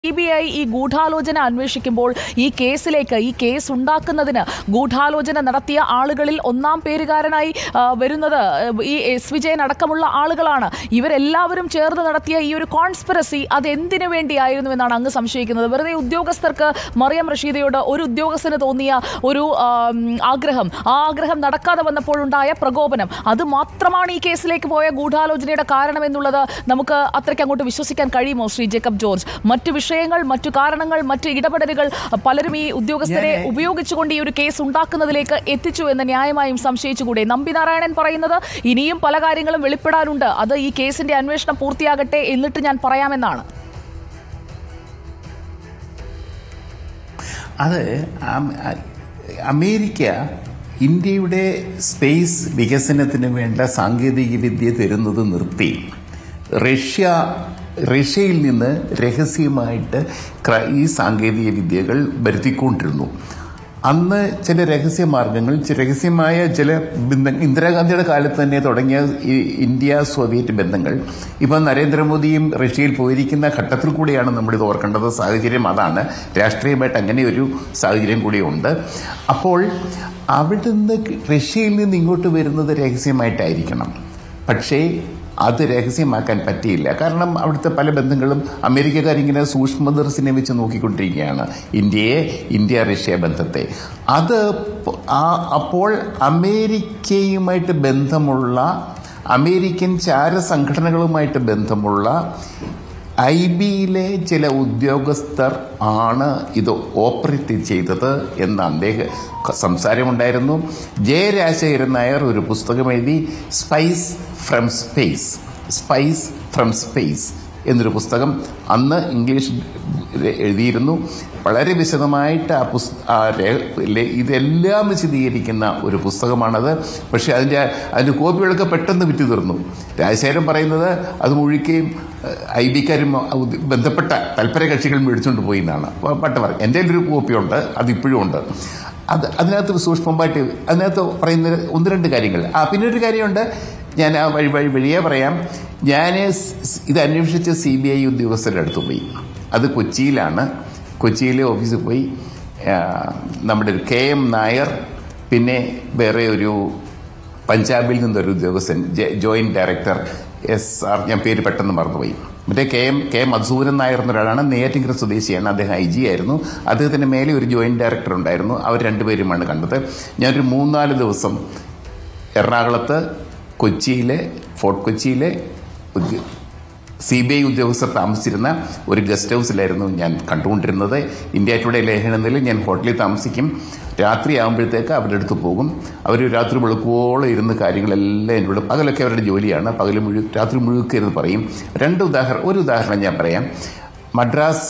C B I ഈ ഗൂഢാലോചന അന്വേഷിക്കുമ്പോൾ ഈ കേസിലേക്ക് ഈ കേസ് ഉണ്ടാക്കുന്നതിന് ഗൂഢാലോചന നടത്തിയ ആളുകളിൽ ഒന്നാം പേരുകാരനായി ആ, വരുന്നത് ഈ എസ് വിജയൻ അടക്കമുള്ള ആളുകളാണ് ഇവരെല്ലാവരും ചേർന്ന് നടത്തിയ ഈ ഒരു കോൺസ്പിറസി അത് എന്തിനു വേണ്ടിയായിരുന്നു എന്നാണ് അങ്ങ് സംശയിക്കുന്നത് വെറുതെ ഉദ്യോഗസ്ഥർക്ക് മറിയം റഷീദയോട് ഒരു ഉദ്യോഗസ്ഥന് തോന്നിയ ഒരു ആം, ആഗ്രഹം ആ ആഗ്രഹം നടക്കാതെ വന്നപ്പോഴുണ്ടായ പ്രകോപനം അത് മാത്രമാണ് ഈ കേസിലേക്ക് പോയ ഗൂഢാലോചനയുടെ കാരണം എന്നുള്ളത് നമുക്ക് അത്രയ്ക്ക് അങ്ങോട്ട് വിശ്വസിക്കാൻ കഴിയുമോ ശ്രീ ജേക്കബ് ജോർജ് മറ്റു വിഷയങ്ങൾ മറ്റു കാരണങ്ങൾ മറ്റു ഇടപെടലുകൾ പലരും ഈ ഉദ്യോഗസ്ഥരെ ഞാന് ഉപയോഗിച്ചുകൊണ്ട് ഈ ഒരു കേസ് ഉണ്ടാക്കുന്നതിലേക്ക് എത്തിച്ചു എന്ന് ന്യായമായും സംശയിച്ചുകൂടെ നമ്പി നാരായണൻ പറയുന്നത് ഇനിയും പല കാര്യങ്ങളും വെളിപ്പെടാനുണ്ട് അത് ഈ കേസിന്റെ അന്വേഷണം പൂർത്തിയാകട്ടെ എന്നിട്ട് ഞാൻ പറയാമെന്നാണ് അത് അം- അ- അമേരിക്ക ഇന്ത്യയുടെ സ്പേസ് വികസനത്തിന് വേണ്ട സാങ്കേതിക വിദ്യ തരുന്നത് നിർത്തി റഷ്യ റഷ്യയിൽ നിന്ന് രഹസ്യമായിട്ട് ക്ര- ഈ സാങ്കേതിക വിദ്യകൾ വരുത്തിക്കൊണ്ടിരുന്നു അന്ന് ചില രഹസ്യ മാർഗങ്ങൾ ചി- രഹസ്യമായ ചില ബന്ധ ഇന്ദിരാഗാന്ധിയുടെ കാലത്ത് തന്നെ തുടങ്ങിയ ഈ ഇന്ത്യ സോവിയറ്റ് ബന്ധങ്ങൾ ഇപ്പം നരേന്ദ്രമോദിയും റഷ്യയിൽ പോയിരിക്കുന്ന ഘട്ടത്തിൽ കൂടിയാണ് നമ്മളിത് ഓർക്കേണ്ടത് സാഹചര്യം അതാണ് രാഷ്ട്രീയമായിട്ട് അങ്ങനെ ഒരു സാഹചര്യം കൂടിയുണ്ട് അപ്പോൾ അവിടുന്ന് റഷ്യയിൽ നിന്ന് ഇങ്ങോട്ട് വരുന്നത് രഹസ്യമായിട്ടായിരിക്കണം പക്ഷേ അത് രഹസ്യമാക്കാൻ പറ്റിയില്ല കാരണം അവിടുത്തെ പല ബന്ധങ്ങളും അമേരിക്കക്കാരിങ്ങനെ സൂക്ഷ്മദർശിനെ വെച്ച് നോക്കിക്കൊണ്ടിരിക്കുകയാണ് ഇന്ത്യയെ ഇന്ത്യ റഷ്യ ബന്ധത്തെ അത് പ- ആ- അപ്പോൾ അമേരിക്കയുമായിട്ട് ബന്ധമുള്ള അമേരിക്കൻ ചാര സംഘടനകളുമായിട്ട് ബന്ധമുള്ള ഐ ബിയിലെ ചില ഉദ്യോഗസ്ഥർ ആണ് ഇത് ഓപ്പറേറ്റ് ചെയ്തത് എന്ന് അദ്ദേഹം സംസാരമുണ്ടായിരുന്നു ജയരാജശേഖരൻ നായർ ഒരു പുസ്തകം എഴുതി spice from space spice from space എന്നൊരു പുസ്തകം അന്ന് ഇംഗ്ലീഷ് എഴുതിയിരുന്നു വളരെ വിശദമായിട്ട് ആ പുസ്ത ആ രേ- ലെ- ഇതെല്ലാം വിശദീകരിക്കുന്ന ഒരു പുസ്തകമാണത് പക്ഷേ അതിൻ്റെ അതിൻ്റെ കോപ്പികളൊക്കെ പെട്ടെന്ന് വിറ്റു തീർന്നു രാജശേഖരൻ പറയുന്നത് അത് മുഴുക്കുകയും ഐ ബിക്കാരും ബന്ധപ്പെട്ട തൽപര കക്ഷികൾ മേടിച്ചുകൊണ്ട് പോയി എന്നാണ് പട്ട പറയും എൻ്റെ ഒരു കോപ്പിയുണ്ട് അത് ഇപ്പോഴും ഉണ്ട് അത് അതിനകത്ത് സൂക്ഷ്മമായിട്ട് അതിനകത്ത് പറയുന്ന ഒന്ന് രണ്ട് കാര്യങ്ങൾ ആ പിന്നെ ഒരു കാര്യമുണ്ട് ഞാൻ ആ വഴി വഴി വഴിയേ പറയാം ഞാൻ ഇത് അന്വേഷിച്ച സി ബി ഐ ഉദ്യോഗസ്ഥരുടെ അടുത്ത് പോയി അത് കൊച്ചിയിലാണ് കൊച്ചിയിലെ ഓഫീസിൽ പോയി ആ, നമ്മുടെ ഒരു കെ എം നായർ പിന്നെ വേറെ ഒരു പഞ്ചാബിൽ നിന്നൊരു ഉദ്യോഗസ്ഥൻ J- joint director S R ഞാൻ പേര് പെട്ടെന്ന് മറന്നുപോയി മറ്റേ K M K Madhusooran Nair എന്നൊരാളാണ് നെയ്യാറ്റിൻകര സ്വദേശിയാണ് അദ്ദേഹം ഐ ജി ആയിരുന്നു അദ്ദേഹത്തിന് മേലെ ഒരു ജോയിന്റ് ഡയറക്ടർ ഉണ്ടായിരുന്നു അവർ രണ്ടുപേരുമാണ് കണ്ടത് ഞാനൊരു മൂന്നാല് ദിവസം എറണാകുളത്ത് കൊച്ചിയിലെ ഫോർട്ട് കൊച്ചിയിലെ ഉദ്യ- സി ബി ഐ ഉദ്യോഗസ്ഥർ താമസിച്ചിരുന്ന ഒരു ഗസ്റ്റ് ഹൗസിലായിരുന്നു ഞാൻ കണ്ടുകൊണ്ടിരുന്നത് ഇന്ത്യ ടുഡേ ലേഖനത്തിൽ ഞാൻ ഹോട്ടലിൽ താമസിക്കും രാത്രി ആകുമ്പോഴത്തേക്ക് അവരുടെ അടുത്ത് പോകും അവർ രാത്രി വെളുക്കോളം ഇരുന്ന് കാര്യങ്ങളെല്ലാം എന്നോട് പകലൊക്കെ അവരുടെ ജോലിയാണ് പകൽ മുഴു രാത്രി മുഴുക്കെ ഇരുന്ന് പറയും രണ്ട് ഉദാഹരണം ഒരു ഉദാഹരണം ഞാൻ പറയാം മദ്രാസ്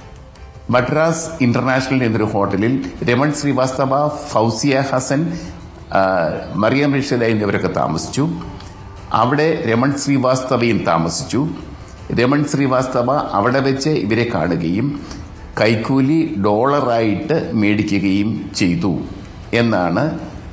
മദ്രാസ് ഇന്റർനാഷണൽ എന്നൊരു ഹോട്ടലിൽ രമൺ ശ്രീവാസ്തവ ഫൗസിയ ഹസൻ ആ, മറിയം റഷീദ എന്നിവരൊക്കെ താമസിച്ചു അവിടെ രമൺ ശ്രീവാസ്തവയും താമസിച്ചു രമൺ ശ്രീവാസ്തവ അവിടെ വെച്ച് ഇവരെ കാണുകയും കൈക്കൂലി ഡോളറായിട്ട് മേടിക്കുകയും ചെയ്തു എന്നാണ്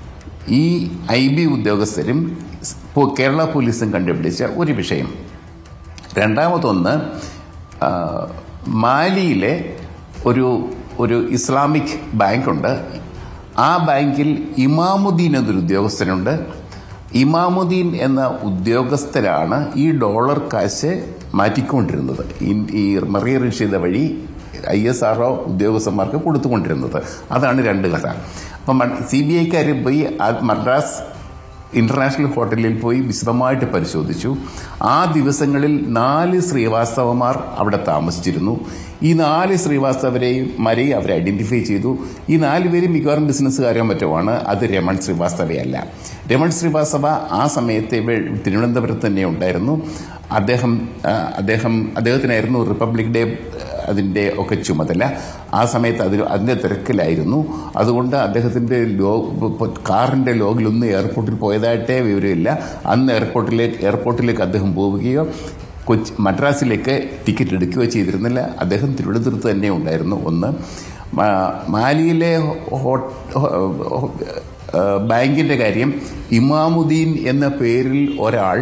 ഈ ഐ ബി ഉദ്യോഗസ്ഥരും പോ- കേരള പോലീസും കണ്ടുപിടിച്ച ഒരു വിഷയം രണ്ടാമതൊന്ന് ആ, മാലിയിലെ ഒരു ഒരു ഇസ്ലാമിക് ബാങ്കുണ്ട് ആ ബാങ്കിൽ ഇമാമുദ്ദീൻ എന്നൊരു ഉദ്യോഗസ്ഥനുണ്ട് ഇമാമുദ്ദീൻ എന്ന ഉദ്യോഗസ്ഥരാണ് ഈ ഡോളർ കാശ് മാറ്റിക്കൊണ്ടിരുന്നത് ഈ- ഈ മറിയ റഷീദ വഴി ഐ എസ് ആർ ഒ ഉദ്യോഗസ്ഥന്മാർക്ക് കൊടുത്തുകൊണ്ടിരുന്നത് അതാണ് രണ്ട് കഥ അപ്പം സി ബി ഐക്കാർ പോയി ആ മദ്രാസ് ഇന്റർനാഷണൽ ഹോട്ടലിൽ പോയി വിശദമായിട്ട് പരിശോധിച്ചു ആ ദിവസങ്ങളിൽ നാല് ശ്രീവാസ്തവമാർ അവിടെ താമസിച്ചിരുന്നു ഈ നാല് ശ്രീവാസ്തവരെയും മരെയും അവർ ഐഡന്റിഫൈ ചെയ്തു ഈ നാല് പേരും മിക്കവാറും ബിസിനസ്സുകാരോ മറ്റോ ആണ് അത് രമൺ ശ്രീവാസ്തവയല്ല രമൺ ശ്രീവാസ്തവ ആ സമയത്ത് ഇവിടെ തിരുവനന്തപുരത്ത് തന്നെ ഉണ്ടായിരുന്നു അദ്ദേഹം ആ, അദ്ദേഹം അദ്ദേഹത്തിനായിരുന്നു റിപ്പബ്ലിക് ഡേ അതിൻ്റെ ഒക്കെ ചുമതല ആ സമയത്ത് അതിന് അതിൻ്റെ തിരക്കിലായിരുന്നു അതുകൊണ്ട് അദ്ദേഹത്തിൻ്റെ ലോ കാറിൻ്റെ ലോഗിലൊന്നും എയർപോർട്ടിൽ പോയതായിട്ടേ വിവരമില്ല അന്ന് എയർപോർട്ടിലേക്ക് എയർപോർട്ടിലേക്ക് അദ്ദേഹം പോവുകയോ കൊച്ചി മദ്രാസിലേക്ക് ടിക്കറ്റ് എടുക്കുകയോ ചെയ്തിരുന്നില്ല അദ്ദേഹം തിരുവനന്തപുരത്ത് തന്നെ ഉണ്ടായിരുന്നു ഒന്ന് മാ- മാലിയിലെ ഹോ- ഹോ- ഹോ- ബാങ്കിന്റെ കാര്യം ഇമാമുദ്ദീൻ എന്ന പേരിൽ ഒരാൾ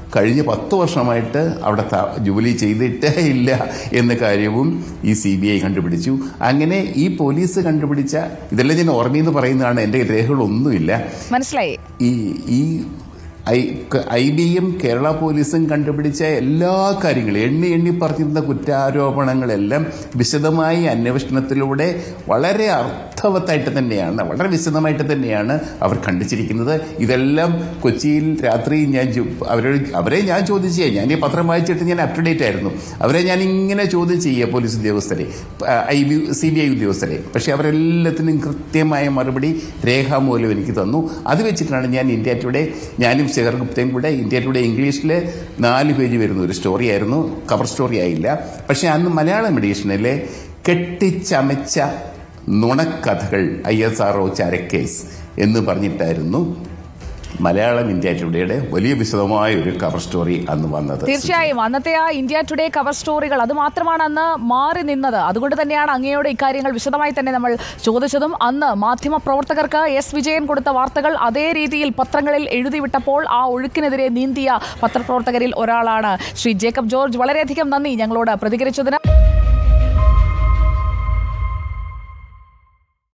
കഴിഞ്ഞ പത്ത് വർഷമായിട്ട് അവിടെ ത- ജോലി ചെയ്തിട്ടേ ഇല്ല എന്ന കാര്യവും ഈ സി ബി ഐ കണ്ടുപിടിച്ചു അങ്ങനെ ഈ പോലീസ് കണ്ടുപിടിച്ച ഇതെല്ലാം ഞാൻ ഓർമ്മയെന്ന് പറയുന്നതാണ് എൻ്റെ രേഖകളൊന്നുമില്ല മനസ്സിലായി ഈ ഈ ഐ ഐ ബിയും കേരള പോലീസും കണ്ടുപിടിച്ച എല്ലാ കാര്യങ്ങളും എണ്ണി എണ്ണി പറഞ്ഞിരുന്ന കുറ്റാരോപണങ്ങളെല്ലാം വിശദമായി അന്വേഷണത്തിലൂടെ വളരെ അർത്ഥവത്തായിട്ട് തന്നെയാണ് വളരെ വിശദമായിട്ട് തന്നെയാണ് അവർ കണ്ടിച്ചിരിക്കുന്നത് ഇതെല്ലാം കൊച്ചിയിൽ രാത്രി ഞാൻ ചോ- അവരോട് അവരെ ഞാൻ ചോദ്യം ചെയ്യാം ഞാൻ ഈ പത്രം വായിച്ചിട്ട് ഞാൻ അപ് ടു ഡേറ്റ് ആയിരുന്നു അവരെ ഞാൻ ഇങ്ങനെ ചോദ്യം ചെയ്യുക പോലീസ് ഉദ്യോഗസ്ഥരെ I B C B I ഉദ്യോഗസ്ഥരെ പക്ഷെ അവരെല്ലാത്തിനും കൃത്യമായ മറുപടി രേഖാമൂലം എനിക്ക് തന്നു അത് വെച്ചിട്ടാണ് ഞാൻ ഇന്ത്യ ടുഡേ ഞാനും ശേഖർ ഗുപ്തയും കൂടെ ഇന്ത്യ ടുഡേ ഇംഗ്ലീഷിൽ നാല് പേജ് വരുന്ന ഒരു സ്റ്റോറി ആയിരുന്നു കവർ സ്റ്റോറി ആയില്ല പക്ഷെ അന്ന് മലയാളം എഡീഷനിലെ കെട്ടിച്ചമച്ച നുണക്കഥകൾ ഐ എസ് ആർ ഒ ചരക്കേസ് എന്ന് പറഞ്ഞിട്ടായിരുന്നു മലയാളം ഇന്ത്യ ടുഡേയുടെ വലിയ വിശദമായ ഒരു കവർ സ്റ്റോറി അന്ന് വന്നത് തീർച്ചയായും അന്നത്തെ ആ ഇന്ത്യ ടുഡേ കവർ സ്റ്റോറികൾ അത് മാത്രമാണ് അന്ന് മാറി നിന്നത് അതുകൊണ്ട് തന്നെയാണ് അങ്ങയോട് ഇക്കാര്യങ്ങൾ വിശദമായി തന്നെ നമ്മൾ ചോദിച്ചതും അന്ന് മാധ്യമ പ്രവർത്തകർക്ക് എസ് വിജയൻ കൊടുത്ത വാർത്തകൾ അതേ രീതിയിൽ പത്രങ്ങളിൽ എഴുതിവിട്ടപ്പോൾ ആ ഒഴുക്കിനെതിരെ നീന്തിയ പത്രപ്രവർത്തകരിൽ ഒരാളാണ് ശ്രീ ജേക്കബ് ജോർജ് വളരെയധികം നന്ദി ഞങ്ങളോട് പ്രതികരിച്ചതിന്